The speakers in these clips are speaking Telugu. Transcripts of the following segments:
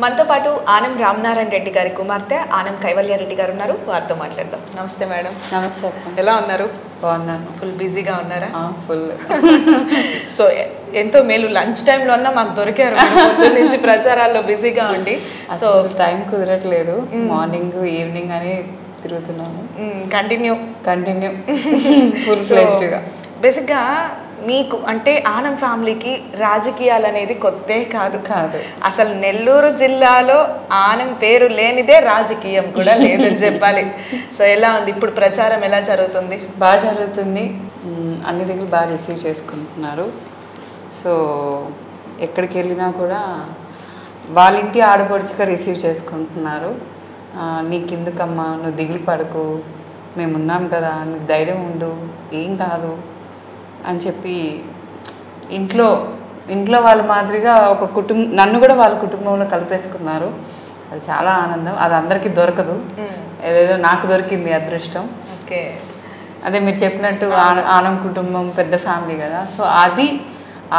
మనతో పాటు ఆనం రామనారాయణ రెడ్డి గారి కుమార్తె ఆనం కైవల్య రెడ్డి గారు ఉన్నారు వారితో మాట్లాడదాం నమస్తే మేడం నమస్తే అక్క ఎలా ఉన్నారు బాగున్నాను ఫుల్ బిజీగా ఉన్నారా ఫుల్ సో ఎ- ఎంతో మేలు లంచ్ టైంలో అన్నా మాకు దొరికారు మీరు పొద్దున్న నుంచి ప్రచారాల్లో బిజీగా ఉండి సో అసలు టైం కుదరట్లేదు మార్నింగ్ ఈవినింగ్ అని తిరుగుతున్నాము కంటిన్యూ కంటిన్యూ ఫుల్ ఫ్లెజ్డ్గా బేసిక్గా మీకు అంటే ఆనం ఫ్యామిలీకి రాజకీయాలు అనేది కొత్తే కాదు కాదు అసలు నెల్లూరు జిల్లాలో ఆనం పేరు లేనిదే రాజకీయం కూడా లేదని చెప్పాలి సో ఎలా ఉంది ఇప్పుడు ప్రచారం ఎలా జరుగుతుంది బాగా జరుగుతుంది మ్, అన్ని దగ్గర బాగా రిసీవ్ చేసుకుంటున్నారు సో ఎక్కడికి వెళ్ళినా కూడా వాళ్ళ ఇంటి ఆడపడుచుగా రిసీవ్ చేసుకుంటున్నారు ఆ, నీకు ఎందుకమ్మా నువ్వు దిగులు పడకు మేము ఉన్నాం కదా నీకు ధైర్యం ఉండు ఏం కాదు అని చెప్పి ఇంట్లో ఇంట్లో వాళ్ళ మాదిరిగా ఒక కుటుంబం నన్ను కూడా వాళ్ళ కుటుంబంలో కలిపేసుకున్నారు అది చాలా ఆనందం అది అందరికీ దొరకదు ఏదేదో నాకు దొరికింది అదృష్టం ఓకే అదే మీరు చెప్పినట్టు ఆన- ఆనం కుటుంబం పెద్ద ఫ్యామిలీ కదా సో అది ఆ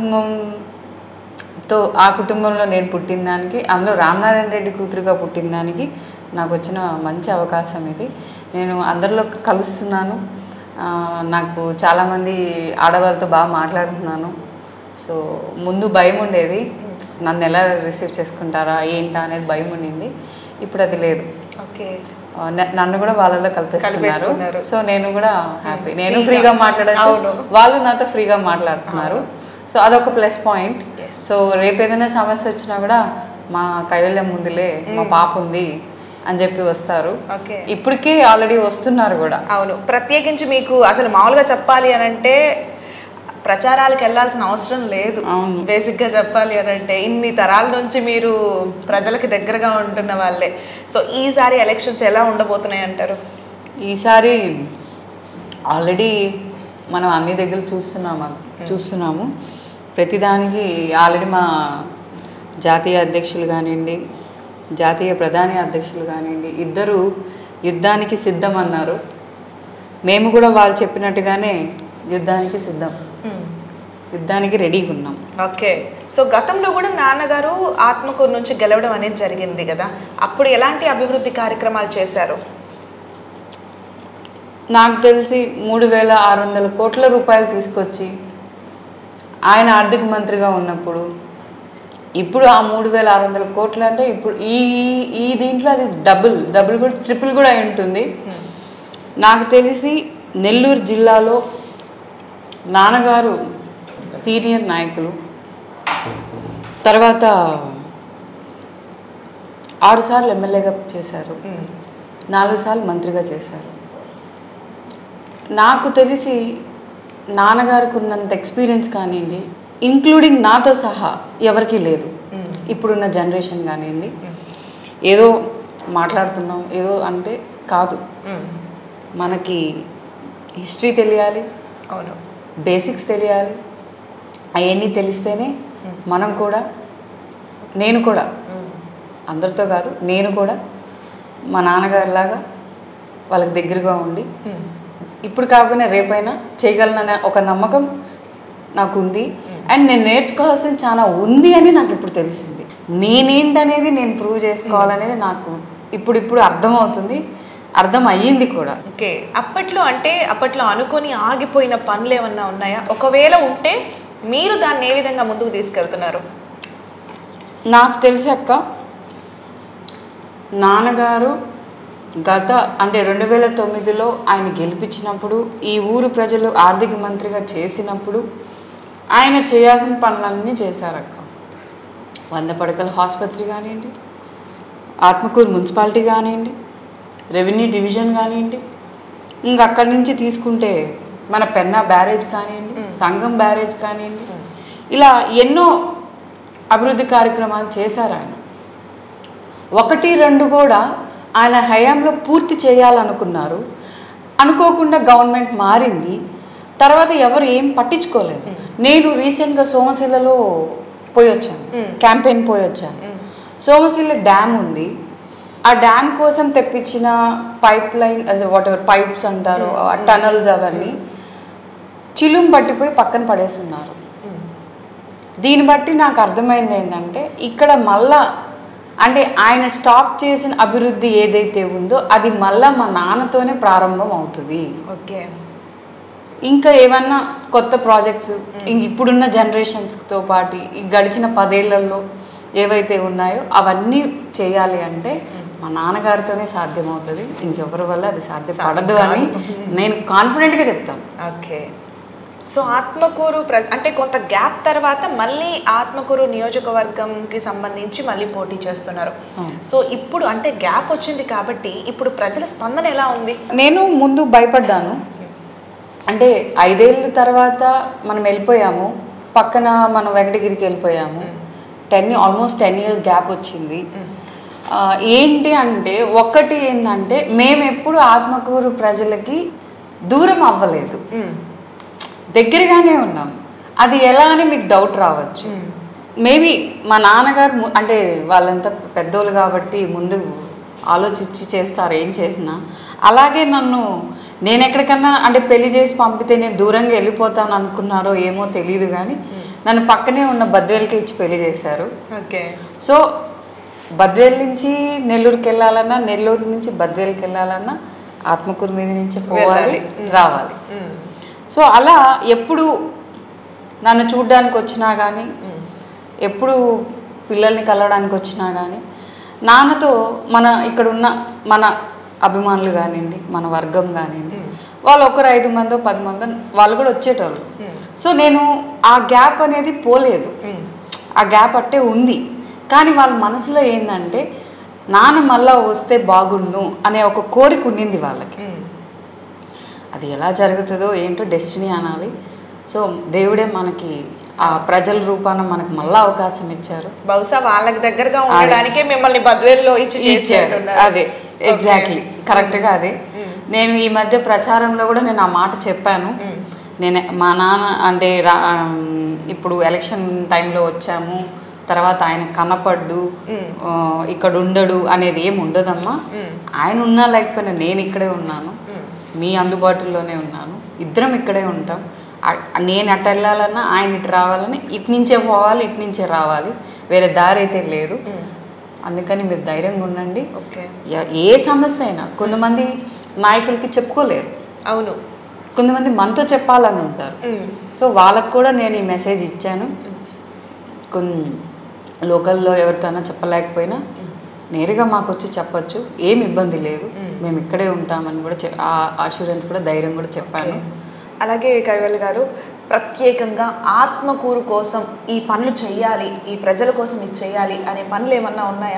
కుటుంబంతో ఆ కుటుంబంలో నేను పుట్టిన దానికి అందులో రామనారాయణ రెడ్డి కూతురుగా పుట్టిన దానికి నాకు వచ్చిన మంచి అవకాశం ఇది నేను అందరిలో కలుస్తున్నాను ఆ, నాకు చాలామంది ఆడవాళ్ళతో బాగా మాట్లాడుతున్నాను సో ముందు భయం ఉండేది నన్ను ఎలా రిసీవ్ చేసుకుంటారా ఏంటా అనేది భయం ఉండింది ఇప్పుడు అది లేదు ఓకే ఆ, న- నన్ను కూడా వాళ్ళలో కలిపేసుకున్నారు కలిపేసుకున్నారు. సో నేను కూడా హ్యాపీ నేను ఫ్రీగా. ఫ్రీగా మాట్లాడచ్చు అవును. వాళ్ళు నాతో ఫ్రీగా మాట్లాడుతున్నారు సో అదొక ప్లస్ పాయింట్ Yes. సో రేపు ఏదైనా సమస్య వచ్చినా కూడా మా కైవల్యం ముందులే మా పాప ఉంది అని చెప్పి వస్తారు ఓకే ఇప్పటికే ఆల్రెడీ వస్తున్నారు కూడా అవును ప్రత్యేకించి మీకు అసలు మామూలుగా చెప్పాలి అని అంటే ప్రచారాలకు వెళ్ళాల్సిన అవసరం లేదు అవును. బేసిక్గా చెప్పాలి అని అంటే ఇన్ని తరాల నుంచి మీరు ప్రజలకి దగ్గరగా ఉంటున్న వాళ్ళే సో ఈసారి ఎలక్షన్స్ ఎలా ఉండబోతున్నాయి అంటారు ఈసారి ఆల్రెడీ మనం అన్ని దగ్గర చూస్తున్నాము చూస్తున్నాము ప్రతిదానికి ఆల్రెడీ మా జాతీయ అధ్యక్షులు కానివ్వండి జాతీయ ప్రధాని అధ్యక్షులు కానివ్వండి ఇద్దరు యుద్ధానికి సిద్ధం అన్నారు మేము కూడా వాళ్ళు చెప్పినట్టుగానే యుద్ధానికి సిద్ధం యుద్ధానికి రెడీగా ఉన్నాం ఓకే సో గతంలో కూడా నాన్నగారు ఆత్మకూరు నుంచి గెలవడం అనేది జరిగింది కదా అప్పుడు ఎలాంటి అభివృద్ధి కార్యక్రమాలు చేశారు నాకు తెలిసి మూడు వేల ఆరు వందల కోట్ల రూపాయలు తీసుకొచ్చి ఆయన ఆర్థిక మంత్రిగా ఉన్నప్పుడు ఇప్పుడు ఆ మూడు వేల ఆరు వందల కోట్లు అంటే ఇప్పుడు ఈ ఈ- ఈ దీంట్లో అది డబుల్ డబుల్ కూడా ట్రిపుల్ కూడా అయి ఉంటుంది నాకు తెలిసి నెల్లూరు జిల్లాలో నాన్నగారు సీనియర్ నాయకులు తర్వాత ఆరుసార్లు ఎమ్మెల్యేగా చేశారు నాలుగు సార్లు మంత్రిగా చేశారు నాకు తెలిసి నాన్నగారికి ఉన్నంత ఎక్స్పీరియన్స్ కానివ్వండి ఇంక్లూడింగ్ నాతో సహా ఎవరికీ లేదు ఇప్పుడున్న జనరేషన్ కానివ్వండి ఏదో మాట్లాడుతున్నాం ఏదో అంటే కాదు మనకి హిస్టరీ తెలియాలి అవును బేసిక్స్ తెలియాలి అవన్నీ తెలిస్తేనే మనం కూడా నేను కూడా అందరితో కాదు నేను కూడా మా నాన్నగారిలాగా వాళ్ళకి దగ్గరగా ఉండి ఇప్పుడు కాకపోయినా రేపైనా చేయగలననే ఒక నమ్మకం నాకు ఉంది అండ్ నేను నేర్చుకోవాల్సింది చాలా ఉంది అని నాకు ఇప్పుడు తెలిసింది నేనేంటనేది నేను ప్రూవ్ చేసుకోవాలనేది నాకు ఇప్పుడు ఇప్పుడు అర్థమవుతుంది అర్థం అయ్యింది కూడా ఓకే అప్పట్లో అంటే అప్పట్లో అనుకొని ఆగిపోయిన పనులు ఏమన్నా ఉన్నాయా ఒకవేళ ఉంటే మీరు దాన్ని ఏ విధంగా ముందుకు తీసుకెళ్తున్నారు నాకు తెలిసి అక్క నాన్నగారు గత అంటే రెండు వేల తొమ్మిదిలో ఆయన గెలిపించినప్పుడు ఈ ఊరు ప్రజలు ఆర్థిక మంత్రిగా చేసినప్పుడు ఆయన చేయాల్సిన పనులన్నీ చేశారక్క వంద పడకల ఆసుపత్రి కానివ్వండి ఆత్మకూరు మున్సిపాలిటీ కానివ్వండి రెవెన్యూ డివిజన్ కానివ్వండి ఇంక అక్కడి నుంచి తీసుకుంటే మన పెన్నా బ్యారేజ్ కానివ్వండి సంఘం బ్యారేజ్ కానివ్వండి ఇలా ఎన్నో అభివృద్ధి కార్యక్రమాలు చేశారు ఆయన ఒకటి రెండు కూడా ఆయన హయాంలో పూర్తి చేయాలనుకున్నారు అనుకోకుండా గవర్నమెంట్ మారింది తర్వాత ఎవరు ఏం పట్టించుకోలేదు నేను రీసెంట్గా సోమశిలలో పోయి వచ్చాను క్యాంపెయిన్ పోయి వచ్చాను సోమశిల డ్యామ్ ఉంది ఆ డ్యామ్ కోసం తెప్పించిన pipeline whatever pipes అంటారు టనల్స్ అవన్నీ చిలుం పట్టిపోయి పక్కన పడేస్తున్నారు దీన్ని బట్టి నాకు అర్థమైంది ఏంటంటే ఇక్కడ మళ్ళా అంటే ఆయన స్టాప్ చేసిన అభివృద్ధి ఏదైతే ఉందో అది మళ్ళా మా నాన్నతోనే ప్రారంభం అవుతుంది ఓకే ఇంకా ఏమన్నా కొత్త ప్రాజెక్ట్స్ ఇంక ఇప్పుడున్న జనరేషన్స్తో పాటు ఈ గడిచిన పదేళ్లలో ఏవైతే ఉన్నాయో అవన్నీ చేయాలి అంటే మా నాన్నగారితోనే సాధ్యమవుతుంది ఇంకెవరి వల్ల అది సాధ్యపడదు అని నేను కాన్ఫిడెంట్గా చెప్తాను ఓకే సో ఆత్మకూరు ప్ర అంటే కొంత గ్యాప్ తర్వాత మళ్ళీ ఆత్మకూరు నియోజకవర్గంకి సంబంధించి మళ్ళీ పోటీ చేస్తున్నారు అవును. సో ఇప్పుడు అంటే గ్యాప్ వచ్చింది కాబట్టి ఇప్పుడు ప్రజల స్పందన ఎలా ఉంది నేను ముందు భయపడ్డాను అంటే ఐదేళ్ళ తర్వాత మనం వెళ్ళిపోయాము పక్కన మనం వెంకటగిరికి వెళ్ళిపోయాము ten almost ten years gap వచ్చింది ఆ, ఏంటి అంటే ఒక్కటి ఏంటంటే మేము ఎప్పుడు ఆత్మకూరు ప్రజలకి దూరం అవ్వలేదు దగ్గరగానే ఉన్నాం అది ఎలా అని మీకు డౌట్ రావచ్చు మేబీ మా నాన్నగారు ము- అంటే వాళ్ళంతా పెద్దోళ్ళు కాబట్టి ముందు ఆలోచించి చేస్తారు ఏం చేసినా అలాగే నన్ను నేను ఎక్కడికన్నా అంటే పెళ్లి చేసి పంపితే నేను దూరంగా వెళ్ళిపోతాను అనుకున్నారో ఏమో తెలియదు కానీ నన్ను పక్కనే ఉన్న బద్వేలకి ఇచ్చి పెళ్లి చేశారు ఓకే సో బద్వేల్ నుంచి నెల్లూరుకి వెళ్ళాలన్నా నెల్లూరు నుంచి బద్వేల్కి వెళ్ళాలన్నా ఆత్మకూరు మీద నుంచి పోవాలి వెళ్ళాలి. రావాలి సో అలా ఎప్పుడు నన్ను చూడడానికి వచ్చినా కానీ ఎప్పుడు పిల్లల్ని కలవడానికి వచ్చినా కానీ నాన్నతో మన ఇక్కడ ఉన్న మన అభిమానులు కానివ్వండి మన వర్గం కానివ్వండి వాళ్ళు ఒకరు ఐదు మందో పది మందో వాళ్ళు కూడా వచ్చేటోళ్ళు సో నేను ఆ గ్యాప్ అనేది పోలేదు ఆ గ్యాప్ అట్టే ఉంది కానీ వాళ్ళ మనసులో ఏంటంటే నాన్న మళ్ళా వస్తే బాగుండు అనే ఒక కోరిక ఉండింది వాళ్ళకి అది ఎలా జరుగుతుందో ఏంటో డెస్టినీ అనాలి సో దేవుడే మనకి ఆ ప్రజల రూపాన మనకు మళ్ళా అవకాశం ఇచ్చారు బహుశా వాళ్ళకి దగ్గరగా ఉండడానికే మిమ్మల్ని బద్వేల్లో ఇచ్చి ఇచ్చారు చేసేట్టున్నారు. అదే ఎగ్జాక్ట్లీ కరెక్ట్గా అదే నేను ఈ మధ్య ప్రచారంలో కూడా నేను ఆ మాట చెప్పాను నేను మా నాన్న అంటే రా ఇప్పుడు ఎలక్షన్ టైంలో వచ్చాము తర్వాత ఆయన కనపడ్డు ఆ, ఇక్కడ ఉండడు అనేది ఏం ఉండదమ్మా ఆయన ఉన్నా లేకపోయినా నేను ఇక్కడే ఉన్నాను మీ అందుబాటులోనే ఉన్నాను ఇద్దరం ఇక్కడే ఉంటాం ఆ- నేను అటు వెళ్ళాలన్నా ఆయన ఇటు రావాలని ఇటు నుంచే పోవాలి ఇటు నుంచే రావాలి వేరే దారి అయితే లేదు అందుకని మీరు ధైర్యంగా ఉండండి ఓకే ఎ- ఏ సమస్య అయినా కొంతమంది నాయకులకి చెప్పుకోలేరు అవును కొంతమంది మనతో చెప్పాలని ఉంటారు ఉమ్. సో వాళ్ళకు కూడా నేను ఈ మెసేజ్ ఇచ్చాను కొన్ని లోకల్లో ఎవరితోనైనా చెప్పలేకపోయినా నేరుగా మాకు వచ్చి చెప్పొచ్చు ఏం ఇబ్బంది లేదు మేము ఇక్కడే ఉంటామని కూడా చె- ఆ అష్యూరెన్స్ కూడా ధైర్యం కూడా చెప్పాను అలాగే కైవల్ గారు ప్రత్యేకంగా ఆత్మకూరు కోసం ఈ పనులు చేయాలి ఈ ప్రజల కోసం ఇది చేయాలి అనే పనులు ఏమన్నా ఉన్నాయా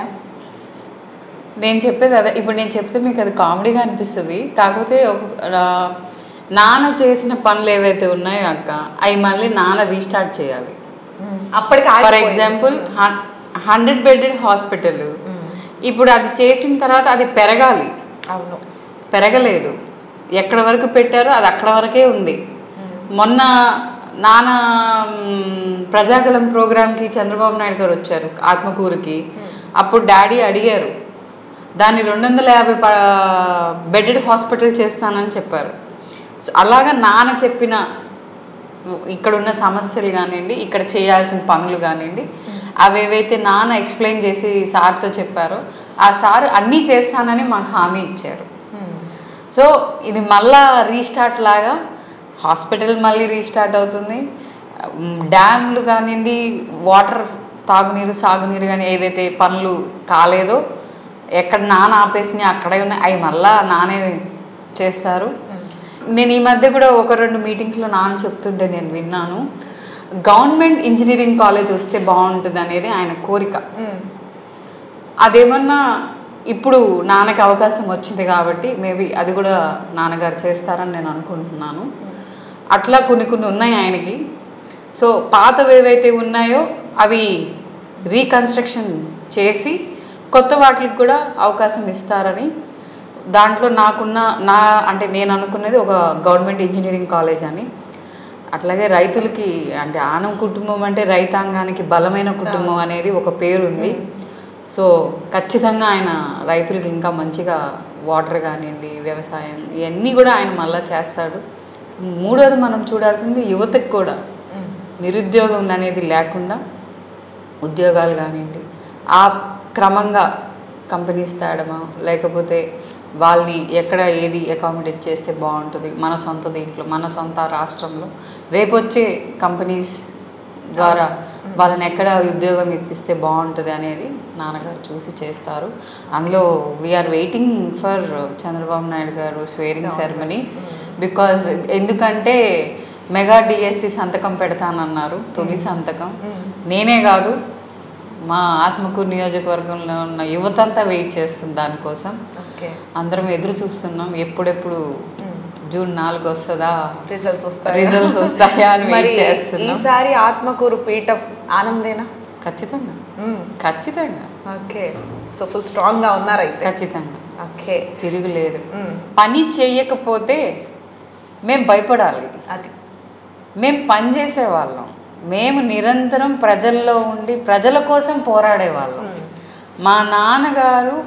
నేను చెప్పేది అదే ఇప్పుడు నేను చెప్తే మీకు అది కామెడీగా అనిపిస్తుంది కాకపోతే ఒక ఆ, నాన్న చేసిన పనులు ఏవైతే ఉన్నాయో అక్క అవి మళ్ళీ నాన్న రీస్టార్ట్ చేయాలి అప్పటికి ఫర్ ఆగిపోయింది. ఎగ్జాంపుల్ హండ్రెడ్ బెడెడ్ హాస్పిటల్ ఇప్పుడు అది చేసిన తర్వాత అది పెరగాలి అవును పెరగలేదు ఎక్కడ వరకు పెట్టారో అది అక్కడ వరకే ఉంది మొన్న నాన్న మ్, ప్రజాగలం ప్రోగ్రామ్కి చంద్రబాబు నాయుడు గారు వచ్చారు ఆత్మకూరుకి అప్పుడు డాడీ అడిగారు దాన్ని రెండు వందల యాభై బెడెడ్ హాస్పిటల్ చేస్తానని చెప్పారు సో అలాగా నాన్న చెప్పిన ఇక్కడ ఉన్న సమస్యలు కానివ్వండి ఇక్కడ చేయాల్సిన పనులు కానివ్వండి అవి ఏవైతే నాన్న ఎక్స్ప్లెయిన్ చేసి సార్తో చెప్పారో ఆ సార్ అన్నీ చేస్తానని మాకు హామీ ఇచ్చారు సో ఇది మళ్ళా రీస్టార్ట్ లాగా హాస్పిటల్ మళ్ళీ రీస్టార్ట్ అవుతుంది మ్, డ్యామ్లు కానివ్వండి వాటర్ తాగునీరు సాగునీరు కానీ ఏదైతే పనులు కాలేదో ఎక్కడ నాన్న ఆపేసినాయి అక్కడే ఉన్నాయి అవి మళ్ళా నానే చేస్తారు నేను ఈ మధ్య కూడా ఒక రెండు మీటింగ్స్లో నాన్న చెప్తుంటే నేను విన్నాను గవర్నమెంట్ ఇంజనీరింగ్ కాలేజ్ వస్తే బాగుంటుంది అనేది ఆయన కోరిక అదేమన్నా ఇప్పుడు నాన్నకి అవకాశం వచ్చింది కాబట్టి మేబీ అది కూడా నాన్నగారు చేస్తారని నేను అనుకుంటున్నాను అట్లా కొన్ని కొన్ని ఉన్నాయి ఆయనకి సో పాతవి ఏవైతే ఉన్నాయో అవి రీకన్స్ట్రక్షన్ చేసి కొత్త వాటికి కూడా అవకాశం ఇస్తారని దాంట్లో నాకున్న నా అంటే నేను అనుకున్నది ఒక గవర్నమెంట్ ఇంజనీరింగ్ కాలేజ్ అని అట్లాగే రైతులకి అంటే ఆనం కుటుంబం అంటే రైతాంగానికి బలమైన కుటుంబం అనేది ఒక పేరు ఉంది సో ఖచ్చితంగా ఆయన రైతులకి ఇంకా మంచిగా వాటర్ కానివ్వండి వ్యవసాయం ఇవన్నీ కూడా ఆయన మళ్ళా చేస్తాడు మూడోది మనం చూడాల్సింది యువతకు కూడా నిరుద్యోగం అనేది లేకుండా ఉద్యోగాలు కానివ్వండి ఆ క్రమంగా కంపెనీస్ తేడమా లేకపోతే వాళ్ళని ఎక్కడ ఏది అకామిడేట్ చేస్తే బాగుంటుంది మన సొంత దీంట్లో మన సొంత రాష్ట్రంలో రేపొచ్చే కంపెనీస్ ద్వారా వాళ్ళని ఎక్కడ ఉద్యోగం ఇప్పిస్తే బాగుంటుంది అనేది నాన్నగారు చూసి చేస్తారు అందులో we're waiting for Chandrababu Naidu garu swearing ceremony because ఎందుకంటే మెగా డిఎస్సి సంతకం పెడతానన్నారు తొలి సంతకం నేనే కాదు మా ఆత్మకూరు నియోజకవర్గంలో ఉన్న యువత అంతా వెయిట్ చేస్తుంది దానికోసం ఓకే అందరం ఎదురు చూస్తున్నాం ఎప్పుడెప్పుడు జూన్ నాలుగు వస్తుందా రిజల్ట్స్ వస్తాయి రిజల్ట్స్ వస్తాయా అని మరి వెయిట్ చేస్తున్నాం ఈసారి ఆత్మకూరు పీఠం ఆనందేనా ఖచ్చితంగా ఖచ్చితంగా ఓకే సో ఫుల్ స్ట్రాంగ్ గా ఉన్నారైతే ఖచ్చితంగా ఓకే తిరుగులేదు పని చేయకపోతే మేము భయపడాలి అది మేము పని చేసేవాళ్ళం మేము నిరంతరం ప్రజల్లో ఉండి ప్రజల కోసం పోరాడేవాళ్ళం మా నాన్నగారు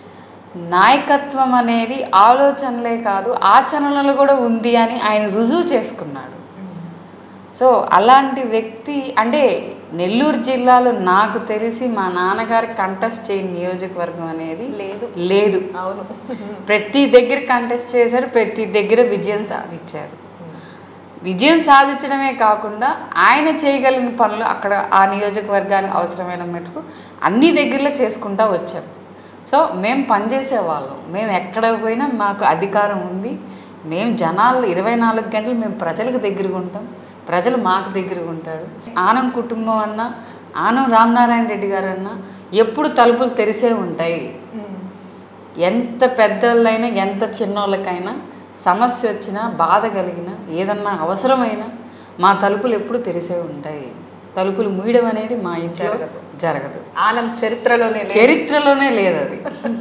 నాయకత్వం అనేది ఆలోచనలే కాదు ఆచరణలు కూడా ఉంది అని ఆయన రుజువు చేసుకున్నాడు సో అలాంటి వ్యక్తి అంటే నెల్లూరు జిల్లాలో నాకు తెలిసి మా నాన్నగారి కంటెస్ట్ చేయని నియోజకవర్గం అనేది లేదు లేదు అవును ప్రతి దగ్గర కంటెస్ట్ చేశారు ప్రతి దగ్గర విజయం సాధించారు విజయం సాధించడమే కాకుండా ఆయన చేయగలిగిన పనులు అక్కడ ఆ నియోజకవర్గానికి అవసరమైన మటుకు అన్ని దగ్గరలో చేసుకుంటా వచ్చాం సో మేము పనిచేసే వాళ్ళం మేము ఎక్కడ పోయినా మాకు అధికారం ఉంది మేము జనాలు ఇరవై నాలుగు గంటలు మేము ప్రజలకు దగ్గరగా ఉంటాం ప్రజలు మాకు దగ్గరగా ఉంటాడు ఆనం కుటుంబం అన్నా ఆనం రామనారాయణ రెడ్డి గారు అన్నా ఎప్పుడు తలుపులు తెరిసే ఉంటాయి ఎంత పెద్దోళ్ళైనా ఎంత చిన్నోళ్ళకైనా సమస్య వచ్చినా బాధ కలిగినా ఏదన్నా అవసరమైనా మా తలుపులు ఎప్పుడు తెరిసే ఉంటాయి తలుపులు మూయడం అనేది మా ఇంట్లో జరగదు. జరగదు ఆనం చరిత్రలోనే లేదు. చరిత్రలోనే లేదు అది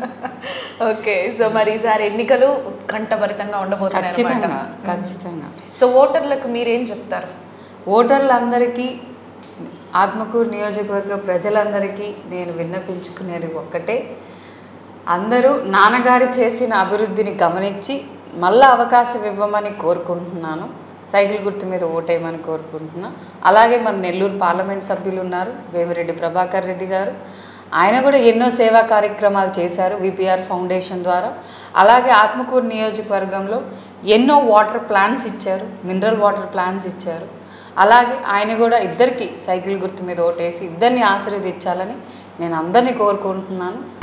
ఓకే సో మరి ఈసారి ఎన్నికలు ఉత్కంఠభరితంగా ఉండబోతున్నాయి ఖచ్చితంగా అన్నమాట. ఖచ్చితంగా సో ఓటర్లకు మీరేం చెప్తారు ఓటర్లందరికీ ఆత్మకూరు నియోజకవర్గ ప్రజలందరికీ నేను విన్నపించుకునేది ఒక్కటే అందరూ నాన్నగారు చేసిన అభివృద్ధిని గమనించి మళ్ళా అవకాశం ఇవ్వమని కోరుకుంటున్నాను సైకిల్ గుర్తు మీద ఓటేయమని కోరుకుంటున్నా అలాగే మన నెల్లూరు పార్లమెంట్ సభ్యులు ఉన్నారు వేమిరెడ్డి ప్రభాకర్ రెడ్డి గారు ఆయన కూడా ఎన్నో సేవా కార్యక్రమాలు చేశారు విపిఆర్ ఫౌండేషన్ ద్వారా అలాగే ఆత్మకూరు నియోజకవర్గంలో ఎన్నో వాటర్ ప్లాంట్స్ ఇచ్చారు మినరల్ వాటర్ ప్లాంట్స్ ఇచ్చారు అలాగే ఆయన కూడా ఇద్దరికి సైకిల్ గుర్తు మీద ఓటేసి ఇద్దరిని ఆశీర్వదించాలని నేను అందరినీ కోరుకుంటున్నాను